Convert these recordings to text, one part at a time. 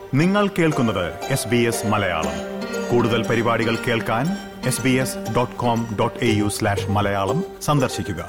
നിങ്ങൾ കേൾക്കുന്നത് S B S Malayalam കൂടുതൽ പരിപാടികൾ കേൾക്കാൻ S B S dot com dot A U slash Malayalam സന്ദർശിക്കുക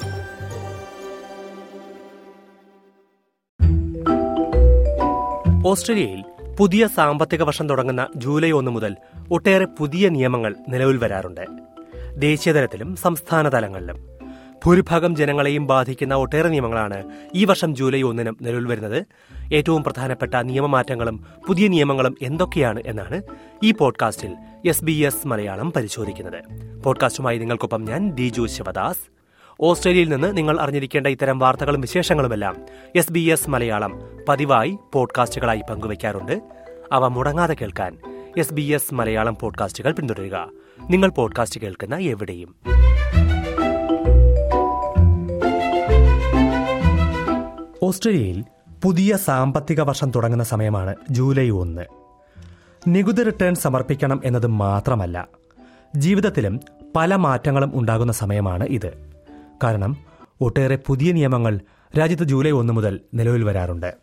ഓസ്ട്രേലിയയിൽ പുതിയ സാമ്പത്തിക വർഷം തുടങ്ങുന്ന ജൂലൈ ഒന്ന് മുതൽ ഒട്ടേറെ പുതിയ നിയമങ്ങൾ നിലവിൽ വരാറുണ്ട് ദേശീയതലത്തിലും സംസ്ഥാന തലങ്ങളിലും ഭൂരിഭാഗം ജനങ്ങളെയും ബാധിക്കുന്ന ഒട്ടേറെ നിയമങ്ങളാണ് ഈ വർഷം ജൂലൈ ഒന്നിനും നിലവിൽ വരുന്നത് ഏറ്റവും പ്രധാനപ്പെട്ട നിയമമാറ്റങ്ങളും പുതിയ നിയമങ്ങളും എന്തൊക്കെയാണ് എന്നാണ് ഈ പോഡ്കാസ്റ്റിൽ എസ് ബി എസ് മലയാളം പരിശോധിക്കുന്നത് പോഡ്കാസ്റ്റുമായി നിങ്ങൾക്കൊപ്പം ഞാൻ ഡിജു ശിവദാസ് ഓസ്ട്രേലിയയിൽ നിന്ന് നിങ്ങൾ അറിഞ്ഞിരിക്കേണ്ട ഇത്തരം വാർത്തകളും വിശേഷങ്ങളുമെല്ലാം എസ് ബി എസ് മലയാളം പതിവായി പോഡ്കാസ്റ്റുകളായി പങ്കുവയ്ക്കാറുണ്ട് അവ മുടങ്ങാതെ കേൾക്കാൻ എസ് ബി എസ് മലയാളം പോഡ്കാസ്റ്റുകൾ പിന്തുടരുക നിങ്ങൾ പോഡ്കാസ്റ്റ് കേൾക്കുന്ന എവിടെയും ഓസ്ട്രേലിയയിൽ പുതിയ സാമ്പത്തിക വർഷം തുടങ്ങുന്ന സമയമാണ് ജൂലൈ ഒന്ന് നികുതി റിട്ടേൺ സമർപ്പിക്കണം എന്നത് മാത്രമല്ല ജീവിതത്തിലും പല മാറ്റങ്ങളും ഉണ്ടാകുന്ന സമയമാണ് ഇത് കാരണം ഒട്ടേറെ പുതിയ നിയമങ്ങൾ രാജ്യത്ത് ജൂലൈ ഒന്ന് മുതൽ നിലവിൽ വരാറുണ്ട്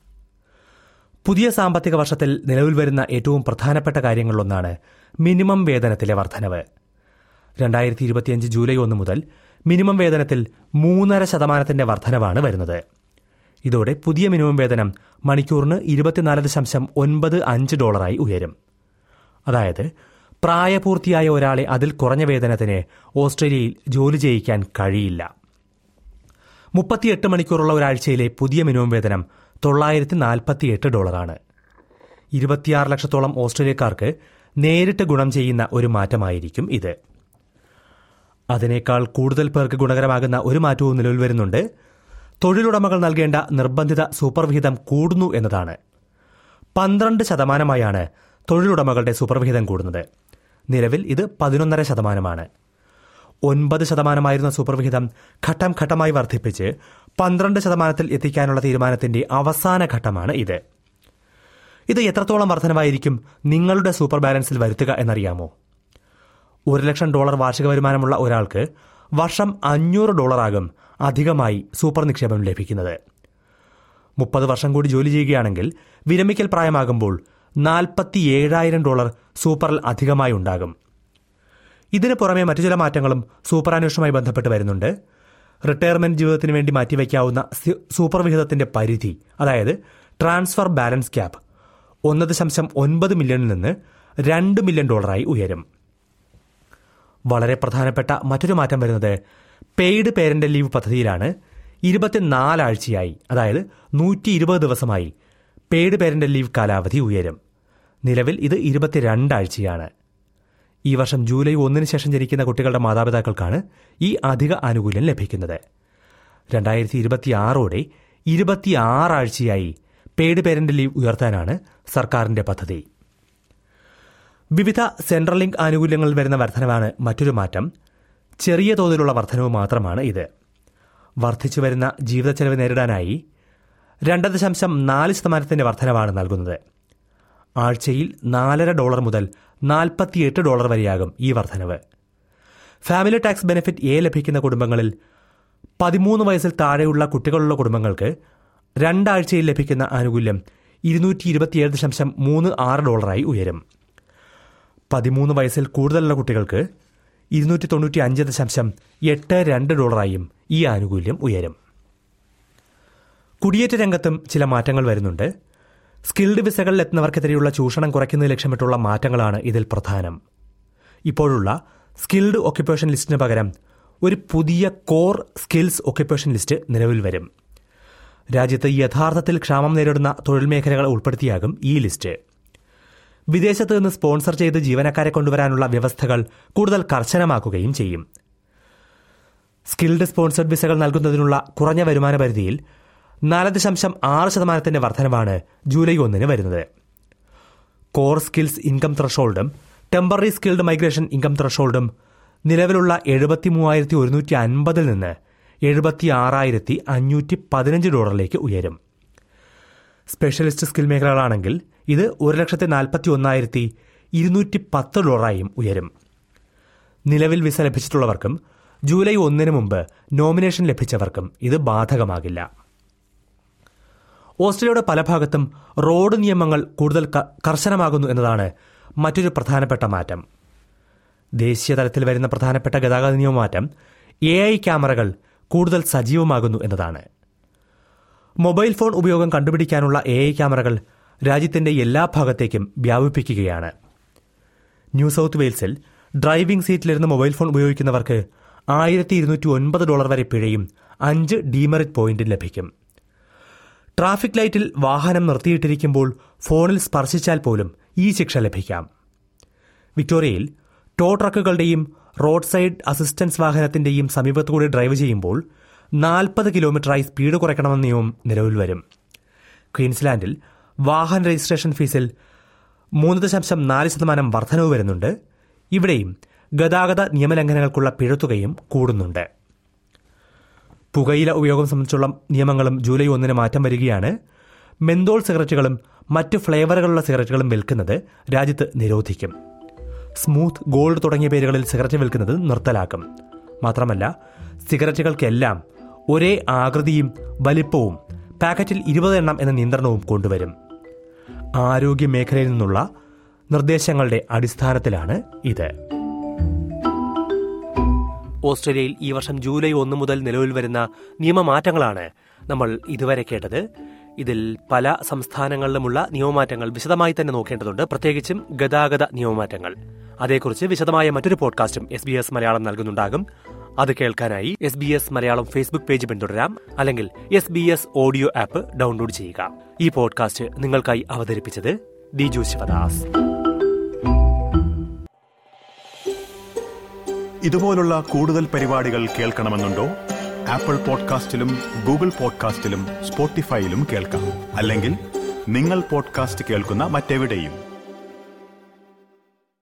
പുതിയ സാമ്പത്തിക വർഷത്തിൽ നിലവിൽ വരുന്ന ഏറ്റവും പ്രധാനപ്പെട്ട കാര്യങ്ങളിലൊന്നാണ് മിനിമം വേതനത്തിലെ വർധനവ് രണ്ടായിരത്തി ഇരുപത്തിയഞ്ച് ജൂലൈ ഒന്ന് മുതൽ മിനിമം വേതനത്തിൽ മൂന്നര ശതമാനത്തിന്റെ വർധനവാണ് വരുന്നത് ഇതോടെ പുതിയ മിനിമം വേതനം മണിക്കൂറിന് ഇരുപത്തിനാല് ദശാംശം ഒൻപത് അഞ്ച് ഡോളറായി ഉയരും അതായത് പ്രായപൂർത്തിയായ ഒരാളെ അതിൽ കുറഞ്ഞ വേതനത്തിന് ഓസ്ട്രേലിയയിൽ ജോലി ചെയ്യിക്കാൻ കഴിയില്ല മുപ്പത്തിയെട്ട് മണിക്കൂറുള്ള ഒരാഴ്ചയിലെ പുതിയ മിനിമം വേതനം തൊള്ളായിരത്തി നാൽപ്പത്തിയെട്ട് ഡോളറാണ് ഇരുപത്തിയാറ് ലക്ഷത്തോളം ഓസ്ട്രേലിയക്കാർക്ക് നേരിട്ട് ഗുണം ചെയ്യുന്ന ഒരു മാറ്റമായിരിക്കും ഇത് അതിനേക്കാൾ കൂടുതൽ പേർക്ക് ഗുണകരമാകുന്ന ഒരു മാറ്റവും നിലവിൽ വരുന്നുണ്ട് തൊഴിലുടമകൾ നൽകേണ്ട നിർബന്ധിത സൂപ്പർവിഹിതം കൂടുന്നു എന്നതാണ് പന്ത്രണ്ട് ശതമാനമായാണ് തൊഴിലുടമകളുടെ സൂപ്പർവിഹിതം കൂടുന്നത് നിലവിൽ ഇത് പതിനൊന്നര ശതമാനമാണ് ഒൻപത് ശതമാനമായിരുന്ന സൂപ്പർവിഹിതം ഘട്ടം ഘട്ടമായി വർദ്ധിപ്പിച്ച് പന്ത്രണ്ട് ശതമാനത്തിൽ എത്തിക്കാനുള്ള തീരുമാനത്തിന്റെ അവസാന ഘട്ടമാണ് ഇത് ഇത് എത്രത്തോളം വർധനവായിരിക്കും നിങ്ങളുടെ സൂപ്പർ ബാലൻസിൽ വരുത്തുക എന്നറിയാമോ ഒരു ലക്ഷം ഡോളർ വാർഷിക വരുമാനമുള്ള ഒരാൾക്ക് വർഷം അഞ്ഞൂറ് ഡോളറാകും അധികമായി സൂപ്പർ നിക്ഷേപം ലഭിക്കുന്നത് മുപ്പത് വർഷം കൂടി ജോലി ചെയ്യുകയാണെങ്കിൽ വിരമിക്കൽ പ്രായമാകുമ്പോൾ നാൽപ്പത്തി ഏഴായിരം ഡോളർ സൂപ്പറിൽ അധികമായി ഉണ്ടാകും ഇതിന് പുറമെ മറ്റു ചില മാറ്റങ്ങളും സൂപ്പർ അന്വേഷണവുമായി ബന്ധപ്പെട്ട് വരുന്നുണ്ട് റിട്ടയർമെന്റ് ജീവിതത്തിന് വേണ്ടി മാറ്റിവെക്കാവുന്ന സി- സൂപ്പർ വിഹിതത്തിന്റെ പരിധി അതായത് ട്രാൻസ്ഫർ ബാലൻസ് ക്യാപ് ഒന്ന് ദശാംശം ഒൻപത് മില്യണിൽ നിന്ന് രണ്ട് മില്യൺ ഡോളറായി ഉയരും വളരെ പ്രധാനപ്പെട്ട മറ്റൊരു മാറ്റം വരുന്നത് പെയ്ഡ് പേരന്റ് ലീവ് പദ്ധതിയിലാണ് ഇരുപത്തിനാലാഴ്ചയായി അതായത് നൂറ്റി ഇരുപത് ദിവസമായി പെയ്ഡ് പേരന്റ് ലീവ് കാലാവധി ഉയരും നിലവിൽ ഇത് ഇരുപത്തിരണ്ടാഴ്ചയാണ് ഈ വർഷം ജൂലൈ ഒന്നിന് ശേഷം ജനിക്കുന്ന കുട്ടികളുടെ മാതാപിതാക്കൾക്കാണ് ഈ അധിക ആനുകൂല്യം ലഭിക്കുന്നത് രണ്ടായിരത്തി ഇരുപത്തിയാറോടെ ഇരുപത്തിയാറാഴ്ചയായി പെയ്ഡ് പേരന്റ് ലീവ് ഉയർത്താനാണ് സർക്കാരിന്റെ പദ്ധതി വിവിധ സെൻട്രൽ ലിങ്ക് ആനുകൂല്യങ്ങളിൽ വരുന്ന വർധനവാണ് മറ്റൊരു മാറ്റം ചെറിയ തോതിലുള്ള വർധനവ് മാത്രമാണ് ഇത് വർദ്ധിച്ചു വരുന്ന ജീവിത ചെലവ് നേരിടാനായി രണ്ട് ദശാംശം നാല് ശതമാനത്തിന്റെ വർധനവാണ് നൽകുന്നത് ആഴ്ചയിൽ നാലര ഡോളർ മുതൽ നാൽപ്പത്തിയെട്ട് ഡോളർ വരെയാകും ഈ വർധനവ് ഫാമിലി ടാക്സ് ബെനിഫിറ്റ് എ ലഭിക്കുന്ന കുടുംബങ്ങളിൽ പതിമൂന്ന് വയസ്സിൽ താഴെയുള്ള കുട്ടികളുള്ള കുടുംബങ്ങൾക്ക് രണ്ടാഴ്ചയിൽ ലഭിക്കുന്ന ആനുകൂല്യം ഇരുന്നൂറ്റി ഇരുപത്തിയേഴ് ദശാംശം മൂന്ന് ആറ് ഡോളറായി ഉയരും പതിമൂന്ന് വയസ്സിൽ കൂടുതലുള്ള കുട്ടികൾക്ക് ഇരുന്നൂറ്റി തൊണ്ണൂറ്റി അഞ്ച് ദശാംശം എട്ട് രണ്ട് ഡോളറായും ഈ ആനുകൂല്യം ഉയരും കുടിയേറ്റ രംഗത്തും ചില മാറ്റങ്ങൾ വരുന്നുണ്ട് സ്കിൽഡ് വിസകളിൽ എത്തുന്നവർക്കെതിരെയുള്ള ചൂഷണം കുറയ്ക്കുന്നത് ലക്ഷ്യമിട്ടുള്ള മാറ്റങ്ങളാണ് ഇതിൽ പ്രധാനം ഇപ്പോഴുള്ള സ്കിൽഡ് ഒക്യുപ്പേഷൻ ലിസ്റ്റിന് പകരം ഒരു പുതിയ കോർ സ്കിൽസ് ഒക്യുപ്പേഷൻ ലിസ്റ്റ് നിലവിൽ വരും രാജ്യത്ത് യഥാർത്ഥത്തിൽ ക്ഷാമം നേരിടുന്ന തൊഴിൽ മേഖലകൾ ഉൾപ്പെടുത്തിയാകും ഈ ലിസ്റ്റ് വിദേശത്ത് നിന്ന് സ്പോൺസർ ചെയ്ത് ജീവനക്കാരെ കൊണ്ടുവരാനുള്ള വ്യവസ്ഥകൾ കൂടുതൽ കർശനമാക്കുകയും ചെയ്യും സ്കിൽഡ് സ്പോൺസർഡ് വിസകൾ നൽകുന്നതിനുള്ള കുറഞ്ഞ വരുമാന പരിധിയിൽ നാല് ദശാംശം ആറ് ശതമാനത്തിന്റെ വർധനവാണ് ജൂലൈ ഒന്നിന് വരുന്നത് കോർ സ്കിൽസ് ഇൻകം ത്രഷോൾഡും ടെമ്പററി സ്കിൽഡ് മൈഗ്രേഷൻ ഇൻകം ത്രഷോൾഡും നിലവിലുള്ള എഴുപത്തി മൂവായിരത്തി ഒരുന്നൂറ്റി അൻപതിൽ നിന്ന് എഴുപത്തി ആറായിരത്തി അഞ്ഞൂറ്റി പതിനഞ്ച് ഡോളറിലേക്ക് ഉയരും സ്പെഷ്യലിസ്റ്റ് സ്കിൽ മേഖലകളാണെങ്കിൽ ഇത് ഒരു ലക്ഷത്തി നാൽപ്പത്തി ഒന്നായിരത്തി ഇരുന്നൂറ്റി പത്ത് ഡോളറായും ഉയരും നിലവിൽ വിസ ലഭിച്ചിട്ടുള്ളവർക്കും ജൂലൈ ഒന്നിന് മുമ്പ് നോമിനേഷൻ ലഭിച്ചവർക്കും ഇത് ബാധകമാകില്ല ഓസ്ട്രേലിയയുടെ പല ഭാഗത്തും റോഡ് നിയമങ്ങൾ കൂടുതൽ ക- കർശനമാകുന്നു എന്നതാണ് മറ്റൊരു പ്രധാനപ്പെട്ട മാറ്റം ദേശീയ തലത്തിൽ വരുന്ന പ്രധാനപ്പെട്ട ഗതാഗത നിയമമാറ്റം എ ഐ ക്യാമറകൾ കൂടുതൽ സജീവമാകുന്നു എന്നതാണ് മൊബൈൽ ഫോൺ ഉപയോഗം കണ്ടുപിടിക്കാനുള്ള എ ഐ ക്യാമറകൾ രാജ്യത്തിന്റെ എല്ലാ ഭാഗത്തേക്കും വ്യാപിപ്പിക്കുകയാണ് ന്യൂ സൗത്ത് വെയിൽസിൽ ഡ്രൈവിംഗ് സീറ്റിലിരുന്ന് മൊബൈൽ ഫോൺ ഉപയോഗിക്കുന്നവർക്ക് ആയിരത്തി ഇരുന്നൂറ്റി ഒൻപത് ഡോളർ വരെ പിഴയും അഞ്ച് ഡീമെറിറ്റ് പോയിന്റും ലഭിക്കും ട്രാഫിക് ലൈറ്റിൽ വാഹനം നിർത്തിയിട്ടിരിക്കുമ്പോൾ ഫോണിൽ സ്പർശിച്ചാൽ പോലും ഈ ശിക്ഷ ലഭിക്കാം വിക്ടോറിയയിൽ ടോ ട്രക്കുകളുടെയും റോഡ് സൈഡ് അസിസ്റ്റൻസ് വാഹനത്തിന്റെയും സമീപത്തുകൂടി ഡ്രൈവ് ചെയ്യുമ്പോൾ നാൽപ്പത് കിലോമീറ്ററായി സ്പീഡ് കുറയ്ക്കണമെന്ന നിയമം നിലവിൽ വരും ക്വീൻസ്ലാൻഡിൽ വാഹന രജിസ്ട്രേഷൻ ഫീസിൽ മൂന്ന് ദശാംശം നാല് ശതമാനം വർധനവ് വരുന്നുണ്ട് ഇവിടെയും ഗതാഗത നിയമലംഘനങ്ങൾക്കുള്ള പിഴത്തുകയും കൂടുന്നുണ്ട് പുകയില ഉപയോഗം സംബന്ധിച്ചുള്ള നിയമങ്ങളും ജൂലൈ ഒന്നിന് മാറ്റം വരികയാണ് മെന്തോൾ സിഗരറ്റുകളും മറ്റ് ഫ്ലേവറുകളുള്ള സിഗരറ്റുകളും വിൽക്കുന്നത് രാജ്യത്ത് നിരോധിക്കും സ്മൂത്ത് ഗോൾഡ് തുടങ്ങിയ പേരുകളിൽ സിഗരറ്റ് വിൽക്കുന്നത് നിർത്തലാക്കും മാത്രമല്ല സിഗരറ്റുകൾക്കെല്ലാം ഒരേ ആകൃതിയും വലിപ്പവും പാക്കറ്റിൽ ഇരുപത് എണ്ണം എന്ന നിയന്ത്രണവും കൊണ്ടുവരും ആരോഗ്യ മേഖലയിൽ നിന്നുള്ള നിർദ്ദേശങ്ങളുടെ അടിസ്ഥാനത്തിലാണ് ഇത് ഓസ്ട്രേലിയയിൽ ഈ വർഷം ജൂലൈ ഒന്ന് മുതൽ നിലവിൽ വരുന്ന നിയമമാറ്റങ്ങളാണ് നമ്മൾ ഇതുവരെ കേട്ടത് ഇതിൽ പല സംസ്ഥാനങ്ങളിലുമുള്ള നിയമമാറ്റങ്ങൾ വിശദമായി തന്നെ നോക്കേണ്ടതുണ്ട് പ്രത്യേകിച്ചും ഗതാഗത നിയമമാറ്റങ്ങൾ അതേക്കുറിച്ച് വിശദമായ മറ്റൊരു പോഡ്കാസ്റ്റും എസ് ബി എസ് മലയാളം നൽകുന്നുണ്ടാകും അത് കേൾക്കാനായി S B S Malayalam Facebook page പിന്തുടരാം അല്ലെങ്കിൽ S B S audio app download ചെയ്യുക ഈ പോഡ്കാസ്റ്റ് നിങ്ങൾക്കായി അവതരിപ്പിച്ചത് ദിജു ശിവദാസ് ഇതുപോലുള്ള കൂടുതൽ പരിപാടികൾ കേൾക്കണമെന്നുണ്ടോ ആപ്പിൾ പോഡ്കാസ്റ്റിലും ഗൂഗിൾ പോഡ്കാസ്റ്റിലും സ്പോട്ടിഫൈയിലും കേൾക്കാം അല്ലെങ്കിൽ നിങ്ങൾ പോഡ്കാസ്റ്റ് കേൾക്കുന്ന മറ്റെവിടെയും